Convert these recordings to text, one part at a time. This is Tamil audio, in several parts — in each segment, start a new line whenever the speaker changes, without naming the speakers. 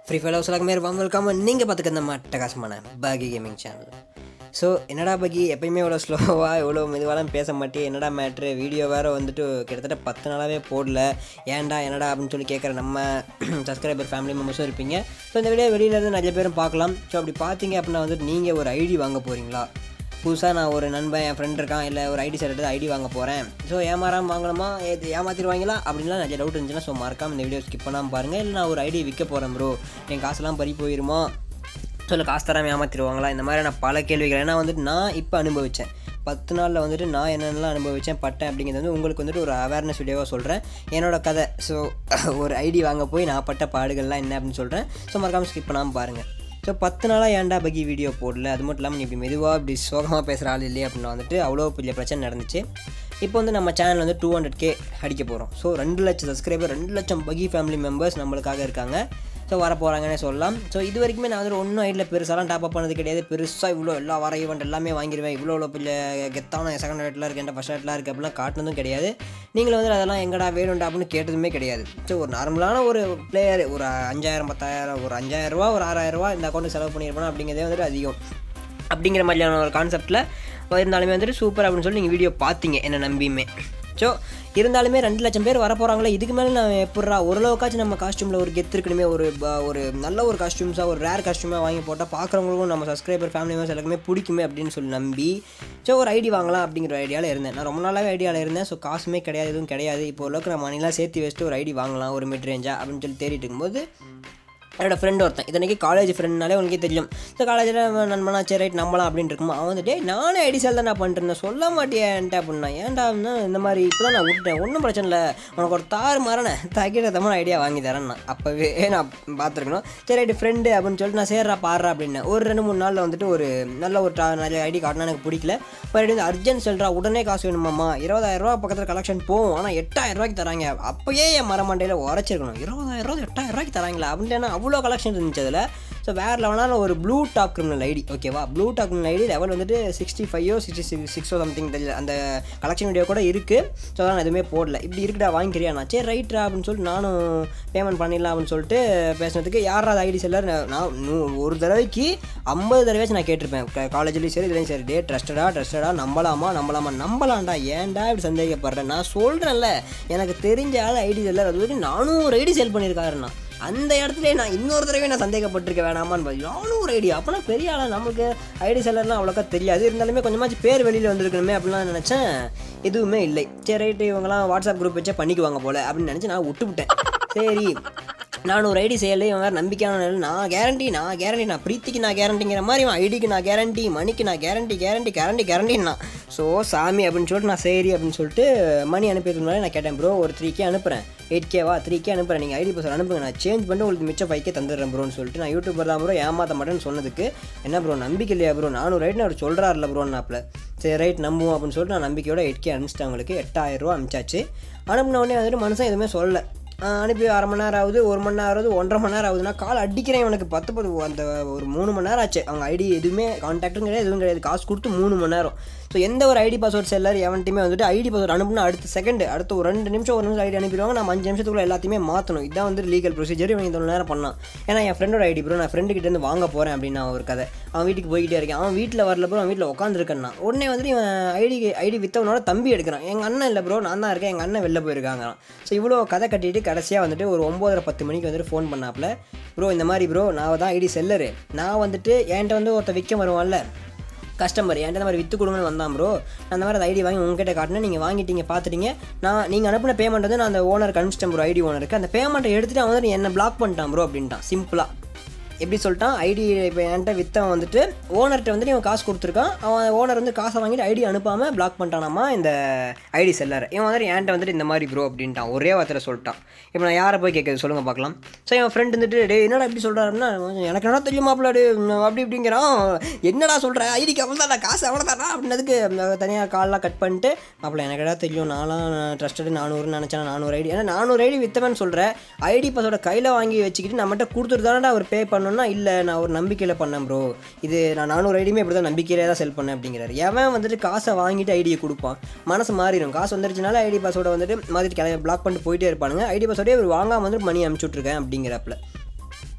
ஃப்ரீ ஃபயர் சிலாக மாரி வெல்கம் நீங்கள் பார்த்துக்க இந்த மட்டகாசமான பாகி கேமிங் சேனல் ஸோ என்னடா பாகி எப்பயுமே இவ்வளோ ஸ்லோவாக இவ்வளோ மெதுவாலாம் பேச மாட்டேன் என்னடா மேட்ரு வீடியோ வேறு வந்துட்டு கிட்டத்தட்ட பத்து நாளாகவே போடல ஏன்டா என்னடா அப்படின்னு சொல்லி கேட்குற நம்ம சப்ஸ்கிரைபர் ஃபேமிலி மெம்பர்ஸும் இருப்பீங்க ஸோ இந்த வீடியோ வெளியிலேருந்து நிறைய பேரும் பார்க்கலாம் ஸோ அப்படி பார்த்தீங்க அப்படின்னா வந்துட்டு நீங்கள் ஒரு ஐடி வாங்க போகிறீங்களா புதுசாக நான் ஒரு நண்பன் என் ஃப்ரெண்ட் இருக்கான் இல்லை ஒரு ஐடி செட் எடுத்து ஐடி வாங்க போகிறேன் ஸோ ஏமாறாமல் வாங்கணுமா இது ஏமாற்றிடுவாங்களா அப்படின்லாம் நிறைய டவுட் இருந்துச்சுன்னா ஸோ மறக்காம இந்த வீடியோ ஸ்கிப் பண்ணாமல் பாருங்கள் இல்லை நான் ஒரு ஐடி விற்க போகிறேன் ப்ரோ என் காசெல்லாம் பறி போயிருமா ஸோ இல்லை காசு தராமல் ஏமாற்றிடுவாங்களா இந்த மாதிரி நான் பல கேள்விகள் ஏன்னா வந்துட்டு நான் இப்போ அனுபவித்தேன் பத்து நாளில் வந்துட்டு நான் என்னென்னலாம் அனுபவித்தேன் பட்டேன் அப்படிங்கிறது வந்து உங்களுக்கு வந்துட்டு ஒரு அவேர்னஸ் வீடியோவாக சொல்கிறேன் என்னோட கதை ஸோ ஒரு ஐடி வாங்க போய் நான் பட்ட பாடுகள்லாம் என்ன அப்படின்னு சொல்கிறேன் ஸோ மறக்காமல் ஸ்கிப் பண்ணாமல் பாருங்கள் ஸோ பத்து நாளாக ஏன்டா பகி வீடியோ போடல அது மட்டும் இல்லாமல் நீ இப்படி மெதுவாக இப்படி சோகமாக பேசுகிற ஆள் இல்லையே அப்படின்னா வந்துட்டு அவ்வளோ பெரிய பிரச்சனை நடந்துச்சு இப்போ வந்து நம்ம சேனல் வந்து டூ ஹண்ட்ரட் கே அடிக்க போகிறோம் ஸோ ரெண்டு லட்சம் சப்ஸ்கிரைபர் ரெண்டு லட்சம் பகி ஃபேமிலி மெம்பர்ஸ் நம்மளுக்காக இருக்காங்க ஸோ வர போகிறாங்கன்னே சொல்லலாம் ஸோ இது வரைக்குமே நான் வந்து ஒன்றும் ஐடியில் பெருசாலாம் டாப் அப் பண்ணது கிடையாது பெருசாக இவ்வளோ எல்லா வர ஈவெண்ட் எல்லாமே வாங்கிடுவேன் இவ்வளோ இவ்வளோ பெரிய கெத்தான செகண்ட் ரேட்டில் இருக்குது ஃபஸ்ட் ரேட்டில் இருக்குது அப்படிலாம் காட்டினதும் கிடையாது நீங்களும் வந்து அதெல்லாம் எங்கடா வேணும்டா அப்படின்னு கேட்டதுமே கிடையாது ஸோ ஒரு நார்மலான ஒரு பிளேயர் ஒரு அஞ்சாயிரம் பத்தாயிரம் ஒரு அஞ்சாயிரம் ரூபா ஒரு ஆறாயிரம் ரூபா இந்த அக்கௌண்ட்டுக்கு செலவு பண்ணியிருப்பேன் அப்படிங்கிறதே வந்துட்டு அதிகம் அப்படிங்கிற மாதிரியான ஒரு கான்செப்ட்டில் இருந்தாலுமே வந்துட்டு சூப்பர் அப்படின்னு சொல்லி நீங்கள் வீடியோ பார்த்தீங்க என்ன நம்பியுமே ஸோ இருந்தாலுமே ரெண்டு லட்சம் பேர் வர போகிறாங்களே இதுக்கு மேலே நான் எப்பட்றா ஓரளவுக்காச்சும் நம்ம காஸ்ட்யூமில் ஒரு கெத்து இருக்கணுமே ஒரு ப- ஒரு நல்ல ஒரு காஸ்ட்யூம்ஸாக ஒரு ரேர் காஸ்ட்யூமாக வாங்கி போட்டால் பார்க்குறவங்களுக்கும் நம்ம சப்ஸ்கிரைபர் ஃபேமிலி மெம்பர்ஸ் எல்லாருக்குமே பிடிக்குமே அப்படின்னு சொல்லி நம்பி ஸோ ஒரு ஐடி வாங்கலாம் அப்படிங்கிற ஐடியாவில் இருந்தேன் நான் ரொம்ப நாளாகவே ஐடியாவில் இருந்தேன் ஸோ காசுமே கிடையாது எதுவும் கிடையாது இப்போ ஓரளவுக்கு நான் மணிலாம் சேர்த்து வச்சுட்டு ஒரு ஐடி வாங்கலாம் ஒரு மிட் ரேஞ்சா அப்படின்னு சொல்லி தேடிட்டு இருக்கும்போது என்னோட ஃப்ரெண்ட் ஒருத்தன் இதனைக்கு காலேஜ் ஃப்ரெண்ட்னாலே உனக்கே தெரியும் ஸோ காலேஜில் நண்பனா சரி ரைட் நம்பலாம் அப்படின்ட்டு இருக்குமா அவன் வந்துட்டு "டேய், நானே ஐடி சேல் தான் நான் பண்ணிட்டு சொல்ல மாட்டியான்ட்டு அப்படின்னா ஏன்டா அப்படின்னா இந்த மாதிரி இப்போ தான் நான் விட்டுட்டேன் ஒன்றும் பிரச்சனை இல்லை உனக்கு ஒரு தாறு மாறன தகிட தமான ஐடியா வாங்கி தரேன் நான் அப்போவே நான் பார்த்துருக்கணும் சரி ரைட்டு ஃப்ரெண்டு அப்படின்னு சொல்லிட்டு நான் சேர்றா பாடுறா அப்படின்னு ஒரு ரெண்டு மூணு நாளில் வந்துட்டு ஒரு நல்ல ஒரு டா- நிறைய ஐடி காட்டினா எனக்கு பிடிக்கல மறுபடியும் வந்து அர்ஜென்ட் செல்றா உடனே காசு வேணுமாம்மா இருபதாயிரம் ரூபா பக்கத்தில் கலெக்ஷன் போகும் ஆனால் எட்டாயிரம் ரூபாய்க்கு தராங்க அப்போயே என் மரமண்டையில் உரைச்சிருக்கணும் இருபதாயிரம் ரூபா எட்டாயிரம் ரூபாய்க்கு தராங்களா அப்படின்ட்டு அவ்வளோ கலெக்ஷன் இருந்துச்சு அதில் ஸோ வேறு லெவலான ஒரு ப்ளூ டாப் கிரிமினல் ஐடி ஓகேவா blue top criminal ID level வந்துட்டு சிக்ஸ்டி ஃபைவோ சிக்ஸ்டி சிக்ஸ் சிக்ஸோ சம்திங் தெரியல அந்த கலெக்ஷன் வீடியோ கூட இருக்குது ஸோ அதான் நான் எதுவுமே போடல இப்படி இருக்குடா வாங்கிக்கிறியா நான் சரி ரைட்ரா அப்படின்னு சொல்லிட்டு நானும் பேமெண்ட் பண்ணிடலாம் அப்படின்னு சொல்லிட்டு பேசுனதுக்கு யாரா அது ஐடி செல்லர் நான் நூ- ஒரு தடவைக்கு ஐம்பது தடவையாச்சும் நான் கேட்டிருப்பேன் காலேஜ்லேயும் சரி இதுலேயும் சரி டே ட்ரஸ்டடா ட்ரஸ்டடா நம்பலாமா நம்பலாமா நம்பலாம்டா ஏன்டா இப்படி சந்தேகப்படுறேன் நான் சொல்கிறேன்ல எனக்கு தெரிஞ்ச ஆள் ஐடி செல்லர் அது வரைக்கும் நானும் ஒரு ஐடி செல் பண்ணியிருக்காருண்ணா அந்த இடத்துல நான் இன்னொரு தடவை நான் சந்தேகப்பட்டிருக்க வேணாமான்னு பாரு. நானும் ஒரு ஐடியா அப்போனா பெரிய ஆளா நமக்கு ஐடி செல்லர்லாம் அவ்வளோக்கா தெரியாது இருந்தாலுமே கொஞ்சமாச்சும் பேர் வெளியில் வந்திருக்கணுமே அப்படிலாம் நினச்சேன் எதுவுமே இல்லை சரி ரைட்டு இவங்கலாம் வாட்ஸ்அப் குரூப் வச்சே பண்ணிக்குவாங்க போல அப்படின்னு நினச்சி நான் விட்டுவிட்டேன் சரி நான் ஒரு ஐடி செய்யலை இவன் வேறு நம்பிக்கையான ஆளு. நான் கேரண்டி நான் கேரண்டி நான் பிரீத்திக்கு நான் கேரண்டிங்கிற மாதிரி இவன் ஐடிக்கு நான் கேரண்டி மணிக்கு நான் கேரண்டி கேரண்டி கேரண்டி கேரண்டின்னா ஸோ சாமி அப்படின்னு சொல்லிட்டு நான் சரி அப்படின்னு சொல்லிட்டு மணி அனுப்பியதுக்கு முன்னாடி நான் கேட்டேன் ப்ரோ ஒரு த்ரீ கே அனுப்புகிறேன் எயிட் கேவா த்ரீ கே அனுப்புகிறேன் நீங்கள் ஐடி பாஸ் அனுப்புங்க நான் சேஞ்ச் பண்ணிட்டு உங்களுக்கு மிச்சம் ஃபைவ் கே தந்துடுறேன் ப்ரோன்னு சொல்லிட்டு நான் யூடியூபர் தான் ப்ரோ ஏமாற்ற மாட்டேன்னு சொன்னதுக்கு என்ன ப்ரோ நம்பிக்கை இல்லையா ப்ரோ நானூறு ரைட் அவர் சொல்கிறாருல ப்ரோன்னாப்பில் சரி ரைட் நம்புவோம் அப்படின்னு சொல்லிட்டு நான் நம்பிக்கையோட எயிட் கே அனுப்பிச்சிட்டேன் அவங்களுக்கு எட்டாயிரம் ரூபா அனுப்பிச்சாச்சு அனுப்பின உடனே வந்துட்டு மனுஷன் எதுவுமே சொல்லலை ஆஹ் அனுப்பி அரை மணி நேரம் ஆகுது ஒரு மணி நேரம் ஆகுது ஒன்றரை மணி நேரம் ஆகுதுன்னா கால் அடிக்கிறேன் இவனுக்கு பத்து பத்து அந்த ஒரு மூணு மணி நேரம் ஆச்சு அவங்க ஐடி எதுவுமே கான்டாக்டும் கிடையாது எதுவும் கிடையாது காசு கொடுத்து மூணு மணி நேரம் ஸோ எந்த ஒரு ஐடி பாஸ்வேர்ட் செல்லர் எவன்ட்டையுமே வந்துட்டு ஐடி பாஸ்வேர்ட் அனுப்புனா அடுத்த செகண்ட் அடுத்த ஒரு ரெண்டு நிமிஷம் ஒரு நிமிஷம் ஐடி அனுப்பிடுவாங்க நம்ம அஞ்சு நிமிஷத்துக்குள்ள எல்லாத்தையுமே மாற்றணும் இதான் வந்து லீகல் ப்ரொசீஜர் இவங்க இவ்வளோ நேரம் பண்ணான் ஏன்னா என் ஃப்ரெண்டோட ஐடி ப்ரோ நான் ஃப்ரெண்டு கிட்டேருந்து வாங்க போகிறேன் அப்படின்னு அவன் ஒரு கதை அவன் வீட்டுக்கு போய்கிட்டே இருக்கேன் அவன் வீட்டில் வரல ப்ரோ அவன் வீட்டில் உட்காந்துருக்கேன்னா உடனே வந்துட்டு இவன் ஐடி ஐடி வித்தவனோட தம்பி எடுக்கிறான் எங்கள் அண்ணன் இல்லை ப்ரோ நான் தான் இருக்கேன் எங்கள் அண்ணன் வெளில போயிருக்காங்க ஸோ இவ்வளோ கதை கட்டிட்டு கடைசியாக வந்துட்டு ஒரு ஒம்போதரை பத்து மணிக்கு வந்துட்டு ஃபோன் பண்ணாப்புல ப்ரோ இந்த மாதிரி ப்ரோ நான் தான் ஐடி செல்லரு நான் வந்துட்டு என்கிட்ட வந்து ஒருத்த விற்க வருவான்ல கஸ்டமர் என்கிட்ட இந்த மாதிரி வித்து கொடுங்கன்னு வந்தான் ப்ரோ நான் அந்த மாதிரி அந்த ஐடி வாங்கி உங்ககிட்ட காட்டினேன் நீங்கள் வாங்கிட்டீங்க பார்த்துட்டீங்க நான் நீங்கள் அனுப்பின பேமெண்ட் வந்து நான் அந்த ஓனர் அனுப்பிச்சிட்டேன் ப்ரோ ஐடி ஓனருக்கு அந்த பேமெண்ட்டை எடுத்துட்டு அவன் வந்து என்ன பிளாக் பண்ணிட்டான் ப்ரோ அப்படின்ட்டான் சிம்பிளாக எப்படி சொல்லிட்டான் ஐடி இப்போ என்கிட்ட வித்தவன் வந்துட்டு ஓனர்கிட்ட வந்துட்டு இவன் காசு கொடுத்துருக்கான் அவன் ஓனர் வந்து காசை வாங்கிட்டு ஐடி அனுப்பாமல் பிளாக் பண்ணிட்டானாமா இந்த ஐடி செல்லர் இவன் வந்துட்டு என்கிட்ட வந்துட்டு இந்த மாதிரி ப்ரோ அப்படின்ட்டான் ஒரே வார்த்தையில் சொல்லிட்டான் இப்போ நான் யாரை போய் கேட்குறது சொல்லுங்கள் பார்க்கலாம் ஸோ என் ஃப்ரெண்ட் வந்துட்டு டே என்னடா இப்படி சொல்கிறாருன்னா எனக்கு என்ன தெரியுமாப்ல டே அப்படி இப்படிங்கிறான் என்னடா சொல்கிற ஐடிக்கு அவ்வளோ தான் காசு அவ்வளோ தானா அப்படின்னதுக்கு தனியாக கால்லாம் கட் பண்ணிட்டு மாப்பிள்ள எனக்கு என்ன தெரியும் நான்லாம் ட்ரஸ்டடு நானூறுன்னு நினச்சேன் நானூறு ஐடி ஏன்னா நானூறு ஐடி வித்தவன் சொல்கிறேன் ஐடி பாஸோட கையில் வாங்கி வச்சுக்கிட்டு நம்மகிட்ட கொடுத்துட்டு தானடா அவர் பே பண்ணணும்னா இல்லை நான் ஒரு நம்பிக்கையில் பண்ணேன் ப்ரோ இது நான் நானூறு ஐடியுமே இப்படி தான் நம்பிக்கையிலே தான் செல் பண்ணேன் அப்படிங்கிறாரு எவன் வந்துட்டு காசை வாங்கிட்டு ஐடியை கொடுப்பான் மனசு மாறிடும் காசு வந்துருச்சுனால ஐடி பாஸோட வந்துட்டு மாற்றிட்டு கிளம்பி பிளாக் பண்ணிட்டு போயிட்டே இருப்பானுங்க ஐடி பாஸோடய இவர் வாங்காமல் வந்துட்டு மணி அனுப்பிச்சி விட்ருக்கேன் அப்படிங்கிறப்பல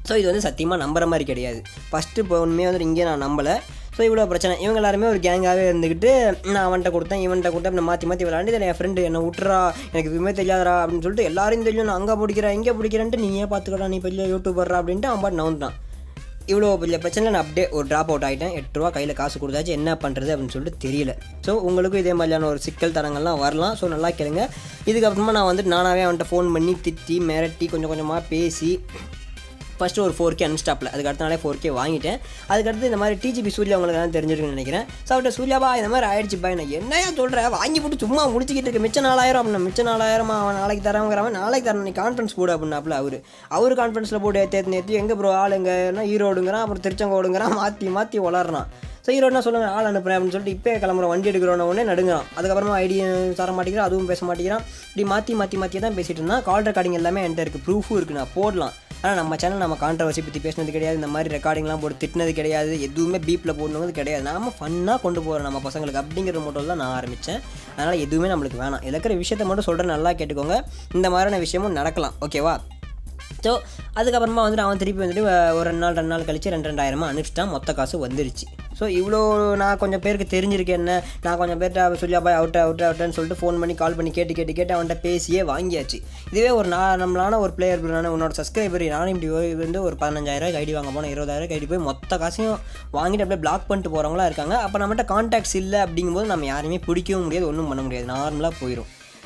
ஸோ இது வந்து சத்தியமாக நம்புற மாதிரி கிடையாது ஃபஸ்ட்டு இப்போ உண்மையாக வந்துட்டு இங்கே நான் நம்பலை ஸோ இவ்வளோ பிரச்சனை இவங்க எல்லாருமே ஒரு கேங்காகவே இருந்துக்கிட்டு நான் அவன்கிட்ட கொடுத்தேன் இவன்கிட்ட கொடுத்தேன் அப்படி மாற்றி மாற்றி விளாண்டு இதில் என் ஃப்ரெண்டு என்னை விட்டுறா எனக்கு எதுவுமே தெரியாதரா அப்படின்னு சொல்லிட்டு எல்லாரையும் தெரியும் நான் அங்கே பிடிக்கிறேன் இங்கே பிடிக்கிறேன்ட்டு நீயே பார்த்துக்கடா நீ பெரிய யூடியூபர்ரா அப்படின்ட்டு அவன் பாட்டு நவுந்தான் இவ்வளோ பெரிய பிரச்சனை நான் அப்படியே ஒரு ட்ராப் அவுட் ஆகிட்டேன் எட்டு ரூபா கையில் காசு கொடுத்தாச்சு என்ன பண்ணுறது அப்படின்னு சொல்லிட்டு தெரியல ஸோ உங்களுக்கும் இதே மாதிரியான ஒரு சிக்கல் தரங்கள்லாம் வரலாம் ஸோ நல்லா கேளுங்க இதுக்கப்புறமா நான் வந்துட்டு நானாகவே அவன்கிட்ட ஃபோன் பண்ணி திட்டி மிரட்டி கொஞ்சம் கொஞ்சமாக பேசி ஃபஸ்ட்டு ஒரு ஃபோர் கே அன்ஸ்டாப்பில் அதுக்கு அடுத்த நாளே ஃபோர் கே வாங்கிட்டேன் அதுக்கடுத்து இந்த மாதிரி டிஜிபி சூர்யா உங்களுக்கு தான் தெரிஞ்சிருக்குன்னு நினைக்கிறேன் ஸோ அவர்கிட்ட சூர்யாபா இந்த மாதிரி ஆயிடுச்சு பா நான் என்னையா சொல்கிறேன் வாங்கி போட்டு சும்மா முடிச்சுக்கிட்டு இருக்க மிச்ச நாலாயிரம் அப்படின்னா மிச்ச நாலாயிரமா அவன் நாளைக்கு தரவங்கிறவன் நாளைக்கு தரேன் நீ கான்ஃபரன்ஸ் போடு அப்படின்னாப்புல அவர் அவர் கான்ஃபரன்ஸில் போட்டு ஏற்றி நேற்று எங்கே ப்ரோ ஆளுங்கன்னா ஈரோடுங்கிறான் அப்புறம் திருச்செங்கோடுங்கிறான் மாற்றி மாற்றி வளர்றான் ஸோ ஈரோடுனா சொல்லுங்க ஆள் அனுப்புறேன் அப்படின்னு சொல்லிட்டு இப்போ கிளம்புறோம் வண்டி எடுக்கிறோன்னு உடனே நடுங்கிறான் அதுக்கப்புறமா ஐடி தர மாட்டேங்கிறான் அதுவும் பேச மாட்டேங்கிறான் இப்படி மாற்றி மாற்றி மாற்றி தான் பேசிட்டு இருந்தான் கால் ரெக்கார்டிங் எல்லாமே என்கிட்ட இருக்குது ப்ரூஃபும் இருக்குது நான் போடலாம் ஆனால் நம்ம சேனல் நம்ம கான்ட்ரவர்சி பற்றி பேசினது கிடையாது இந்த மாதிரி ரெக்கார்டிங்லாம் போட்டு திட்டினது கிடையாது எதுவுமே பீப்பில் போடணுங்கிறது கிடையாது நாம ஃபன்னாக கொண்டு போகிறோம் நம்ம பசங்களுக்கு அப்படிங்கிற மட்டும் தான் நான் ஆரம்பித்தேன் அதனால் எதுவுமே நம்மளுக்கு வேணாம் இதில் இருக்கிற விஷயத்தை மட்டும் சொல்கிறேன் நல்லா கேட்டுக்கோங்க இந்த மாதிரியான விஷயமும் நடக்கலாம் ஓகேவா ஸோ அதுக்கப்புறமா வந்துட்டு அவன் திருப்பி வந்துட்டு அஹ், ஒரு ரெண்டு நாள் ரெண்டு நாள் கழிச்சு ரெண்டு ரெண்டாயிரமா அனுப்பிச்சிட்டான் மொத்த காசு வந்துருச்சு ஸோ இவ்வளோ நான் கொஞ்சம் பேருக்கு தெரிஞ்சிருக்கேன் என்ன நான் கொஞ்சம் பேர்ட்ட சொல்லியா பாய் அவுட் அவுட் அவுட்னு சொல்லிட்டு ஃபோன் பண்ணி கால் பண்ணி கேட்டு கேட்டு கேட்டு அவன்கிட்ட பேசியே வாங்கியாச்சு இதுவே ஒரு நார்மலான ஒரு பிளேயர் நான் உன்னோட சப்ஸ்கிரைபர் நானும் இப்படி போய் வந்து ஒரு பதினஞ்சாயிரம் ஐடி வாங்க போனேன் இருபதாயிரம் ஐடி போய் மொத்த காசையும் வாங்கிட்டு அப்படியே பிளாக் பண்ணிட்டு போகிறவங்களா இருக்காங்க அப்போ நம்மகிட்ட கான்டாக்ட்ஸ் இல்லை அப்படிங்கும்போது நம்ம யாரையுமே பிடிக்கவும் முடியாது ஒன்றும் பண்ண முடியாது நார்மலாக போயிடும்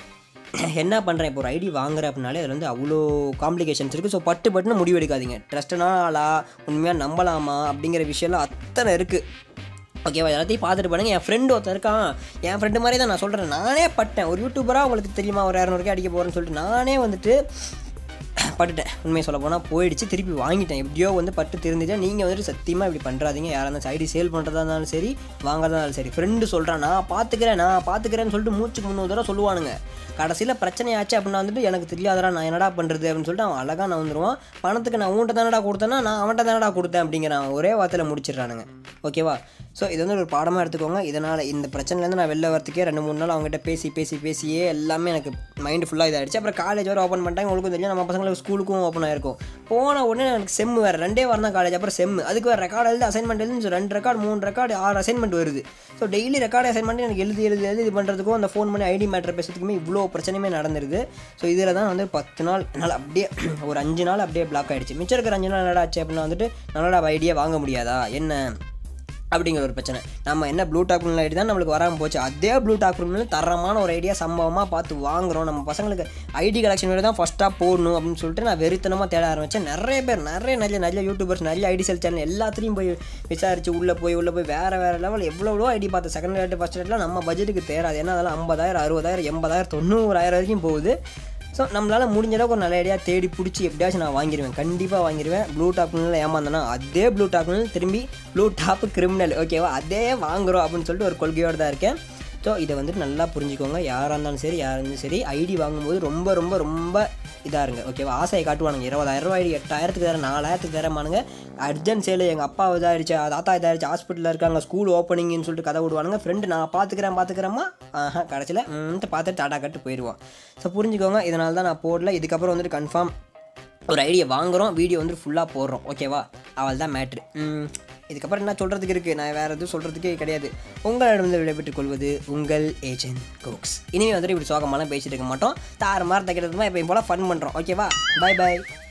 என்ன பண்ணுறேன் இப்போ ஒரு ஐடி வாங்குறேன் அப்படின்னாலே அதில் வந்து அவ்வளோ காம்ப்ளிகேஷன்ஸ் இருக்குது ஸோ பட்டு பட்டுன்னு முடிவு எடுக்காதீங்க ட்ரஸ்டனான ஆளா உண்மையாக நம்பலாமா அப்படிங்கிற விஷயம்லாம் அத்தனை இருக்குது ஓகேவா எல்லாத்தையும் பார்த்துட்டு பண்ணுங்க என் ஃப்ரெண்டு ஒருத்தன் இருக்கான் என் ஃப்ரெண்டு மாதிரி தான் நான் சொல்கிறேன் நானே பட்டேன் ஒரு யூடியூபராக உங்களுக்கு தெரியுமா ஒரு இரநூறுக்கே அடிக்க போகிறேன்னு சொல்லிட்டு நானே வந்துட்டு பட்டுட்டேன் உண்மையை சொல்ல போனால் போயிடுச்சு திருப்பி வாங்கிட்டேன் எப்படியோ வந்து பட்டு திருந்துட்டேன் நீங்கள் வந்துட்டு சத்தியமாக இப்படி பண்ணுறாதீங்க யாராக இருந்தாலும் ஐடி சேல் பண்ணுறதா இருந்தாலும் சரி வாங்குறதா இருந்தாலும் சரி ஃப்ரெண்டு சொல்கிறான் நான் பார்த்துக்கிறேன் நான் பார்த்துக்கிறேன்னு சொல்லிட்டு மூச்சுக்கு முந்நூறு தடவை சொல்லுவானுங்க கடைசியில் பிரச்சனையாச்சு அப்படின்னா வந்துட்டு எனக்கு தெரியாதடா நான் என்னடா பண்ணுறது அப்படின்னு சொல்லிட்டு அவன் அழகாக நான் வந்துடுவான் பணத்துக்கு நான் உன்ட்ட தானடா கொடுத்தேன்னா நான் அவன்கிட்ட தானடா கொடுத்தேன் அப்படிங்கிறான் ஒரே வார்த்தையில் முடிச்சிடுறானுங்க ஓகேவா ஸோ இது வந்து ஒரு பாடமாக எடுத்துக்கோங்க இதனால் இந்த பிரச்சனைலேருந்து நான் வெளில வரத்துக்கே ரெண்டு மூணு நாள் அவங்ககிட்ட பேசி பேசி பேசியே எல்லாமே எனக்கு மைண்டு ஃபுல்லாக இதாகிடுச்சு அப்புறம் காலேஜ் வர ஓப்பன் பண்ணிட்டாங்க உங்களுக்கும் தெரியும் நம்ம பசங்களுக்கு ஸ்கூலுக்கும் ஓப்பன் ஆயிருக்கும் போன உடனே எனக்கு செம் வேறு ரெண்டே வாரம் தான் காலேஜ் அப்புறம் செம் அதுக்கு வேறு ரெக்கார்டு எழுதி அசைன்மெண்ட் எழுதி ரெண்டு ரெக்கார்டு மூணு ரெக்கார்டு ஆறு அசைன்மெண்ட் வருது ஸோ டெய்லி ரெக்கார்டு அசைன்மெண்ட் எனக்கு எழுதி எழுதி எழுதி இது பண்ணுறதுக்கும் அந்த ஃபோன் பண்ணி ஐடி மேட்டர் பேசுறதுக்குமே இவ்வளோ பிரச்சனையுமே நடந்துருது ஸோ இதில் தான் வந்து பத்து நாள் என்னால் அப்படியே ஒரு அஞ்சு நாள் அப்படியே பிளாக் ஆகிடுச்சு மிச்சம் இருக்கிற அஞ்சு நாள் என்னடா ஆச்சு அப்படின்னா வந்துட்டு நல்லடா ஐடியா வாங்க முடியாதா என்ன அப்படிங்கிற ஒரு பிரச்சனை நம்ம என்ன ப்ளூ டாக் ஐடி தான் நம்மளுக்கு வராமல் போச்சு அதே ப்ளூ டாக் தரமான ஒரு ஐடியா சம்பவமாக பார்த்து வாங்குறோம் நம்ம பசங்களுக்கு ஐடி கலெக்ஷன் வீடியோ தான் ஃபஸ்ட்டாக போடணும் அப்படின்னு சொல்லிட்டு நான் வெறித்தனமாக தேட ஆரம்பித்தேன் நிறைய பேர் நிறைய நிறைய நிறைய யூடியூபர்ஸ் நிறைய ஐடி செல் சேனல் எல்லாத்துலேயும் போய் விசாரிச்சு உள்ளே போய் உள்ளே போய் வேறு வேறு லெவல் எவ்வளோ ஐடி பார்த்து செகண்ட் ரேட்டு ஃபஸ்ட் ரேட்லாம் நம்ம பட்ஜெட்டுக்கு தேராது ஏன்னா அதெல்லாம் ஐம்பதாயிரம் அறுபதாயிரம் எண்பதாயிரம் தொண்ணூறாயிரம் வரைக்கும் போகுது ஸோ நம்மளால் முடிஞ்ச அளவுக்கு ஒரு நல்ல ஐடியா தேடி பிடிச்சி எப்படியாச்சும் நான் வாங்கிடுவேன் கண்டிப்பாக வாங்கிடுவேன் ப்ளூ டாப்னில் ஏமாந்தேன்னா அதே ப்ளூ டாப்னில் திரும்பி ப்ளூ டாப்பு கிரிமினல் ஓகேவா அதே வாங்குறோம் அப்படின்னு சொல்லிட்டு ஒரு கொள்கையோடு தான் இருக்கேன் ஸோ இதை வந்துட்டு நல்லா புரிஞ்சுக்கோங்க யாராக இருந்தாலும் சரி யாராக இருந்தாலும் சரி ஐடி வாங்கும்போது ரொம்ப ரொம்ப ரொம்ப இதாக இருங்க ஓகேவா ஆசையை காட்டுவானுங்க இருபதாயிரம் ரூபாய் ஐடி எட்டாயிரத்துக்கு தரேன் நாலாயிரத்துக்கு தரமானுங்க அர்ஜென்ட் சேலு எங்கள் அப்பா இதாகிடுச்சு தாத்தா இதாகிடுச்சு ஹாஸ்பிட்டலில் இருக்காங்க ஸ்கூல் ஓப்பனிங்னு சொல்லிட்டு கதை விடுவானுங்க ஃப்ரெண்டு நான் பார்த்துக்கிறேன் பார்த்துக்கிறேம்மா ஆஹா கடைசியில் ம்ன்ட்டு பார்த்துட்டு டாடா கட்டு போயிடுவான் ஸோ புரிஞ்சுக்கோங்க இதனால தான் நான் போடல இதுக்கப்புறம் வந்துட்டு கன்ஃபார்ம் ஒரு ஐடியா வாங்குகிறோம் வீடியோ வந்து ஃபுல்லாக போடுறோம் ஓகேவா அவள் தான் மேட்ரு இதுக்கப்புறம் என்ன சொல்கிறதுக்கு இருக்குது நான் வேறு எதுவும் சொல்கிறதுக்கே கிடையாது உங்களிடம் விடைபெற்றுக் கொள்வது உங்கள் ஏஜென்ட் கோக்ஸ் இனிமேல் வந்துட்டு இப்படி சோகமாலாம் பேசிட்டு இருக்க மாட்டோம் தாறு மாதிரி தைக்கிறது இப்போ போல் ஃபன் பண்ணுறோம் ஓகேவா பை பை